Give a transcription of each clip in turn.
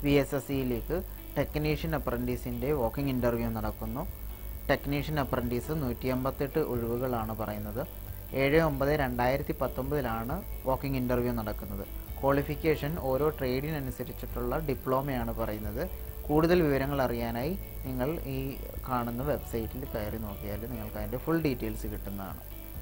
V S S സിയിലേക്ക് technician അപ്രൻറ്റീസിൻ്റെ walking interview നടക്കുന്നു ടെക്നീഷ്യൻ അപ്രൻറ്റീസ് നൂറ്റി അമ്പത്തെട്ട് ഒഴിവുകളാണ് പറയുന്നത് ഏഴ് ഒമ്പത് രണ്ടായിരത്തി പത്തൊമ്പതിലാണ് വാക്കിംഗ് ഇൻ്റർവ്യൂ നടക്കുന്നത് ക്വാളിഫിക്കേഷൻ ഓരോ ട്രേഡിനനുസരിച്ചിട്ടുള്ള ഡിപ്ലോമയാണ് പറയുന്നത് കൂടുതൽ വിവരങ്ങൾ അറിയാനായി നിങ്ങൾ ഈ കാണുന്ന വെബ്സൈറ്റിൽ കയറി നോക്കിയാൽ നിങ്ങൾക്ക് അതിൻ്റെ ഫുൾ ഡീറ്റെയിൽസ് കിട്ടുന്നതാണ്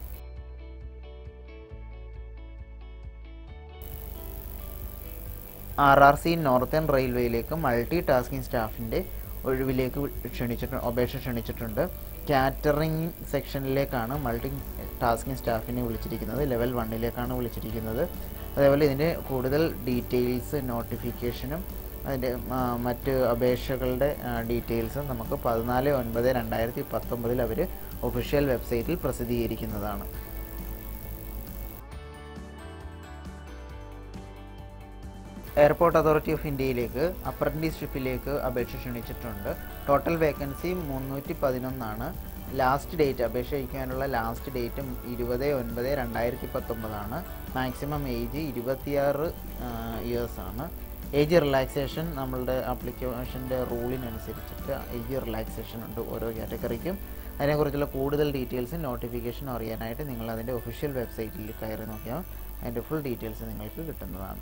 ആർ ആർ സി നോർത്തേൺ റെയിൽവേയിലേക്ക് മൾട്ടി ടാസ്കിംഗ് സ്റ്റാഫിൻ്റെ ഒഴിവിലേക്ക് ക്ഷണിച്ചിട്ട് അപേക്ഷ ക്ഷണിച്ചിട്ടുണ്ട് കാറ്ററിംഗ് സെക്ഷനിലേക്കാണ് മൾട്ടി ടാസ്കിംഗ് സ്റ്റാഫിനെ വിളിച്ചിരിക്കുന്നത് ലെവൽ വണ്ണിലേക്കാണ് വിളിച്ചിരിക്കുന്നത് അതേപോലെ ഇതിൻ്റെ കൂടുതൽ ഡീറ്റെയിൽസ് നോട്ടിഫിക്കേഷനും അതിൻ്റെ ആ, മറ്റ് അപേക്ഷകളുടെ ഡീറ്റെയിൽസും നമുക്ക് പതിനാല് ഒൻപത് രണ്ടായിരത്തി പത്തൊമ്പതിൽ അവർ ഒഫീഷ്യൽ വെബ്സൈറ്റിൽ പ്രസിദ്ധീകരിക്കുന്നതാണ് എയർപോർട്ട് അതോറിറ്റി ഓഫ് ഇന്ത്യയിലേക്ക് അപ്രൻറ്റീസ്ഷിപ്പിലേക്ക് അപേക്ഷ ക്ഷണിച്ചിട്ടുണ്ട് ടോട്ടൽ വേക്കൻസി മുന്നൂറ്റി പതിനൊന്നാണ് ലാസ്റ്റ് ഡേറ്റ് അപേക്ഷ അയക്കാനുള്ള ലാസ്റ്റ് ഡേറ്റ് ഇരുപത് ഒൻപത് രണ്ടായിരത്തി പത്തൊമ്പതാണ് മാക്സിമം ഏജ് ഇരുപത്തിയാറ് ഇയേഴ്സ് ആണ് ഏജ് റിലാക്സേഷൻ നമ്മളുടെ ആപ്ലിക്കേഷൻ്റെ റൂളിനനുസരിച്ചിട്ട് ഏജ് റിലാക്സേഷൻ ഉണ്ട് ഓരോ കാറ്റഗറിക്കും അതിനെക്കുറിച്ചുള്ള കൂടുതൽ ഡീറ്റെയിൽസും നോട്ടിഫിക്കേഷനും അറിയാനായിട്ട് നിങ്ങൾ അതിൻ്റെ ഒഫീഷ്യൽ വെബ്സൈറ്റിൽ കയറി നോക്കിയാൽ അതിൻ്റെ ഫുൾ ഡീറ്റെയിൽസ് നിങ്ങൾക്ക് കിട്ടുന്നതാണ്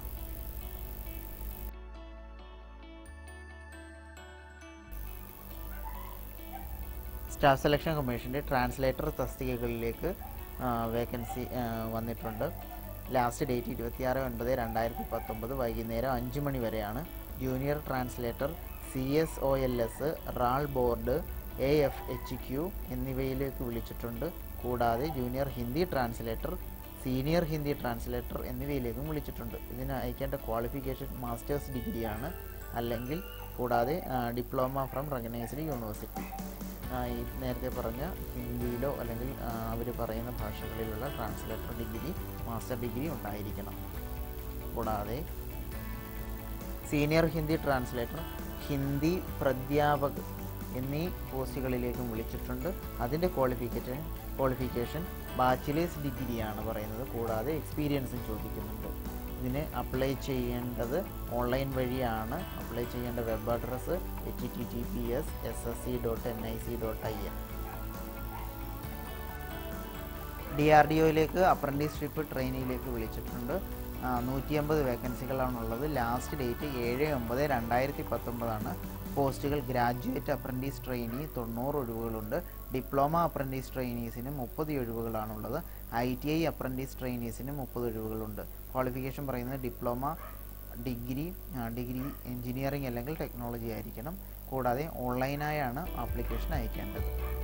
സ്റ്റാഫ് സെലക്ഷൻ കമ്മീഷൻ്റെ ട്രാൻസ്ലേറ്റർ തസ്തികകളിലേക്ക് വേക്കൻസി വന്നിട്ടുണ്ട് ലാസ്റ്റ് ഡേറ്റ് ഇരുപത്തിയാറ് ഒൻപത് രണ്ടായിരത്തി പത്തൊമ്പത് വൈകുന്നേരം അഞ്ച് മണി വരെയാണ് junior translator C S O L S റാൾ board A F H Q എന്നിവയിലേക്ക് വിളിച്ചിട്ടുണ്ട് കൂടാതെ junior Hindi translator senior Hindi translator എന്നിവയിലേക്കും വിളിച്ചിട്ടുണ്ട് ഇതിന് അയക്കേണ്ട ക്വാളിഫിക്കേഷൻ മാസ്റ്റേഴ്സ് ഡിഗ്രിയാണ് അല്ലെങ്കിൽ കൂടാതെ ഡിപ്ലോമ ഫ്രം റെക്കഗ്നൈസ്ഡ് യൂണിവേഴ്സിറ്റി ആ, ഈ നേരത്തെ പറഞ്ഞ ഹിന്ദിയിലോ അല്ലെങ്കിൽ അവർ പറയുന്ന ഭാഷകളിലുള്ള ട്രാൻസ്ലേറ്റർ ഡിഗ്രി മാസ്റ്റർ ഡിഗ്രി ഉണ്ടായിരിക്കണം കൂടാതെ സീനിയർ ഹിന്ദി ട്രാൻസ്ലേറ്റർ ഹിന്ദി പ്രധ്യാപക് എന്നീ പോസ്റ്റുകളിലേക്കും വിളിച്ചിട്ടുണ്ട് അതിൻ്റെ ക്വാളിഫിക്കേഷൻ ക്വാളിഫിക്കേഷൻ ബാച്ചിലേഴ്സ് ഡിഗ്രിയാണ് പറയുന്നത് കൂടാതെ എക്സ്പീരിയൻസും ചോദിക്കുന്നുണ്ട് ഇതിന് അപ്ലൈ ചെയ്യേണ്ടത് ഓൺലൈൻ വഴിയാണ് അപ്ലൈ ചെയ്യേണ്ട web address H T T P S S S C dot N I C dot I N D R D ഒയിലേക്ക് അപ്രൻറ്റീസ്ഷിപ്പ് ട്രെയിനിയിലേക്ക് വിളിച്ചിട്ടുണ്ട് നൂറ്റി അമ്പത് വേക്കൻസികളാണുള്ളത് ലാസ്റ്റ് ഡേറ്റ് ഏഴ് ഒമ്പത് രണ്ടായിരത്തി പത്തൊമ്പതാണ് പോസ്റ്റുകൾ ഗ്രാജുവേറ്റ് അപ്രൻറ്റീസ് ട്രെയിനി തൊണ്ണൂറ് ഒഴിവുകളുണ്ട് ഡിപ്ലോമ അപ്രൻറ്റീസ് ട്രെയിനീസിന് മുപ്പത് ഒഴിവുകളാണുള്ളത് ഐ ടി ഐ അപ്രൻറ്റീസ് ട്രെയിനീസിന് മുപ്പത് ഒഴിവുകളുണ്ട് ക്വാളിഫിക്കേഷൻ പറയുന്നത് ഡിപ്ലോമ ഡിഗ്രി ഡിഗ്രി എഞ്ചിനീയറിംഗ് അല്ലെങ്കിൽ ടെക്നോളജി ആയിരിക്കണം കൂടാതെ ഓൺലൈനായാണ് ആപ്ലിക്കേഷൻ അയക്കേണ്ടത്